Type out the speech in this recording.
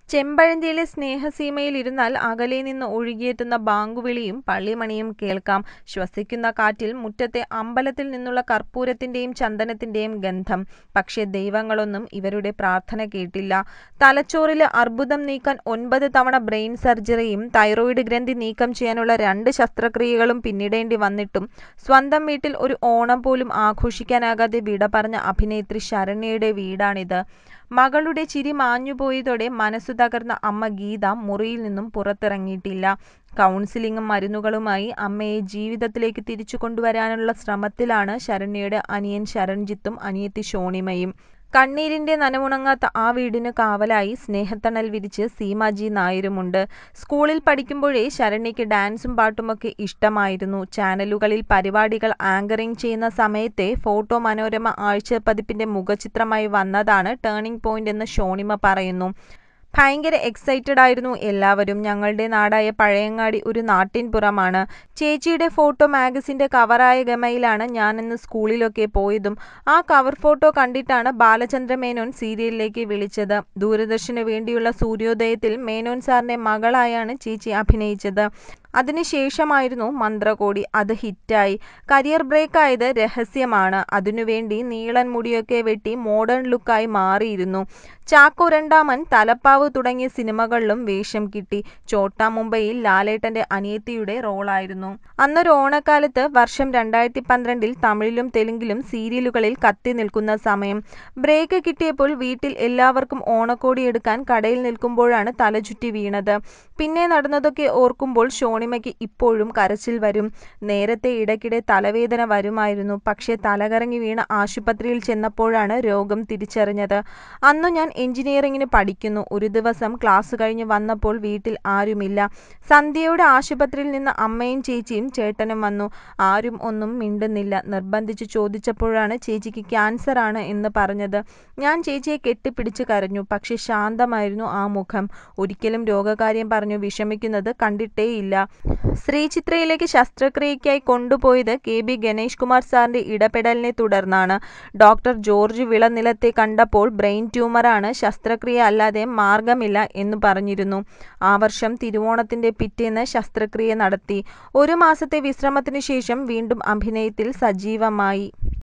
ചെമ്പഴന്തിയിലെ സ്നേഹസീമയിൽ ഇരുന്നാൽ അകലെ നിന്ന് ഒഴുകിയെത്തുന്ന ബാങ്കുവിളിയും പള്ളിമണിയും കേൾക്കാം. ശ്വസിക്കുന്ന കാറ്റിൽ മുറ്റത്തെ അമ്പലത്തിൽ നിന്നുള്ള കർപ്പൂരത്തിന്റെയും ചന്ദനത്തിന്റെയും ഗന്ധം. പക്ഷേ ദൈവങ്ങളൊന്നും ഇവരുടെ പ്രാർത്ഥന കേട്ടില്ല. തലച്ചോറിലെ അർബുദം നീക്കാൻ ഒൻപത് തവണ ബ്രെയിൻ സർജറിയും തൈറോയ്ഡ് ഗ്രന്ഥി നീക്കം ചെയ്യാനുള്ള രണ്ട് ശസ്ത്രക്രിയകളും പിന്നിടേണ്ടി വന്നിട്ടും സ്വന്തം വീട്ടിൽ ഒരു ഓണം പോലും ആഘോഷിക്കാനാകാതെ വിട പറഞ്ഞ അഭിനേത്രി ശരണ്യയുടെ വീടാണിത്. മകളുടെ ചിരി മാഞ്ഞുപോയതോടെ മനസ്സു തകർന്ന അമ്മ ഗീത മുറിയിൽ നിന്നും പുറത്തിറങ്ങിയിട്ടില്ല. കൗൺസിലിംഗും മരുന്നുകളുമായി അമ്മയെ ജീവിതത്തിലേക്ക് തിരിച്ചു കൊണ്ടുവരാനുള്ള ശ്രമത്തിലാണ് ശരണ്യയുടെ അനിയൻ ശരൺജിത്തും അനിയത്തി ഷോണിമയും. കണ്ണീരിന്റെ നനവുണങ്ങാത്ത ആ വീടിനു കാവലായി സ്നേഹത്തണൽ വിരിച്ച് സീമ ജി നായരുമുണ്ട്. സ്കൂളിൽ പഠിക്കുമ്പോഴേ ശരണ്യയ്ക്ക് ഡാൻസും പാട്ടുമൊക്കെ ഇഷ്ടമായിരുന്നു. ചാനലുകളിൽ പരിപാടികൾ ആങ്കറിങ് ചെയ്യുന്ന സമയത്തെ ഫോട്ടോ മനോരമ ആഴ്ചപ്പതിപ്പിന്റെ മുഖചിത്രമായി വന്നതാണ് ടേണിങ് പോയിന്റ് എന്ന് ഷോണിമ പറയുന്നു. ഭയങ്കര എക്സൈറ്റഡായിരുന്നു എല്ലാവരും. ഞങ്ങളുടെ നാടായ പഴയങ്ങാടി ഒരു നാട്ടിൻപുറമാണ്. ചേച്ചിയുടെ ഫോട്ടോ മാഗസിന്റെ കവറായ ഗമയിലാണ് ഞാനന്ന് സ്കൂളിലൊക്കെ പോയതും. ആ കവർ ഫോട്ടോ കണ്ടിട്ടാണ് ബാലചന്ദ്ര മേനോൻ സീരിയലിലേക്ക് വിളിച്ചത്. ദൂരദർശനു വേണ്ടിയുള്ള സൂര്യോദയത്തിൽ മേനോൻ സാറിന്റെ മകളായാണ് ചേച്ചി അഭിനയിച്ചത്. അതിന് ശേഷമായിരുന്നു മന്ത്രകോടി. അത് ഹിറ്റായി. കരിയർ ബ്രേക്കായത് രഹസ്യമാണ്. അതിനുവേണ്ടി നീളൻ മുടിയൊക്കെ വെട്ടി മോഡേൺ ലുക്കായി മാറിയിരുന്നു. ചാക്കോ രണ്ടാമൻ, തലപ്പാവ് തുടങ്ങിയ സിനിമകളിലും വേഷം കിട്ടി. ഛോട്ടാ മുംബൈയിൽ ലാലേട്ടന്റെ അനിയത്തിയുടെ റോളായിരുന്നു. അന്നൊരു ഓണക്കാലത്ത് വർഷം രണ്ടായിരത്തി പന്ത്രണ്ടിൽ തമിഴിലും തെലുങ്കിലും സീരിയലുകളിൽ കത്തിനിൽക്കുന്ന സമയം. ബ്രേക്ക് കിട്ടിയപ്പോൾ വീട്ടിൽ എല്ലാവർക്കും ഓണക്കോടി എടുക്കാൻ കടയിൽ നിൽക്കുമ്പോഴാണ് തലചുറ്റി വീണത്. പിന്നെ നടന്നതൊക്കെ ഓർക്കുമ്പോൾ ഷോണിമയ്ക്ക് ഇപ്പോഴും കരച്ചിൽ വരും. നേരത്തെ ഇടയ്ക്കിടെ തലവേദന വരുമായിരുന്നു. പക്ഷേ തലകറങ്ങി വീണ് ആശുപത്രിയിൽ ചെന്നപ്പോഴാണ് രോഗം തിരിച്ചറിഞ്ഞത്. അന്നു ഞാൻ എൻജിനീയറിങ്ങിന് പഠിക്കുന്നു. ഒരു ദിവസം ക്ലാസ് കഴിഞ്ഞ് വന്നപ്പോൾ വീട്ടിൽ ആരുമില്ല. സന്ധ്യയോടെ ആശുപത്രിയിൽ നിന്ന് അമ്മയും ചേച്ചിയും ചേട്ടനും വന്നു. ആരും ഒന്നും മിണ്ടുന്നില്ല. നിർബന്ധിച്ച് ചോദിച്ചപ്പോഴാണ് ചേച്ചിക്ക് ക്യാൻസറാണ് എന്ന് പറഞ്ഞത്. ഞാൻ ചേച്ചിയെ കെട്ടിപ്പിടിച്ച് കരഞ്ഞു. പക്ഷേ ശാന്തമായിരുന്നു ആ മുഖം. ഒരിക്കലും രോഗകാര്യം പറഞ്ഞു വിഷമിക്കുന്നത് കണ്ടിട്ടേയില്ല. ശ്രീചിത്രയിലേക്ക് ശസ്ത്രക്രിയയ്ക്കായി കൊണ്ടുപോയത് കെ ബി ഗണേഷ് കുമാർ സാറിന്റെ ഇടപെടലിനെ തുടർന്നാണ്. ഡോക്ടർ ജോർജ് വിളനിലത്തെ കണ്ടപ്പോൾ ബ്രെയിൻ ട്യൂമറാണ്, ശസ്ത്രക്രിയ അല്ലാതെ മാർഗമില്ല എന്നു പറഞ്ഞിരുന്നു. ആ വർഷം തിരുവോണത്തിന്റെ പിറ്റേന്ന് ശസ്ത്രക്രിയ നടത്തി. ഒരു മാസത്തെ വിശ്രമത്തിനു ശേഷം വീണ്ടും അഭിനയത്തിൽ സജീവമായി.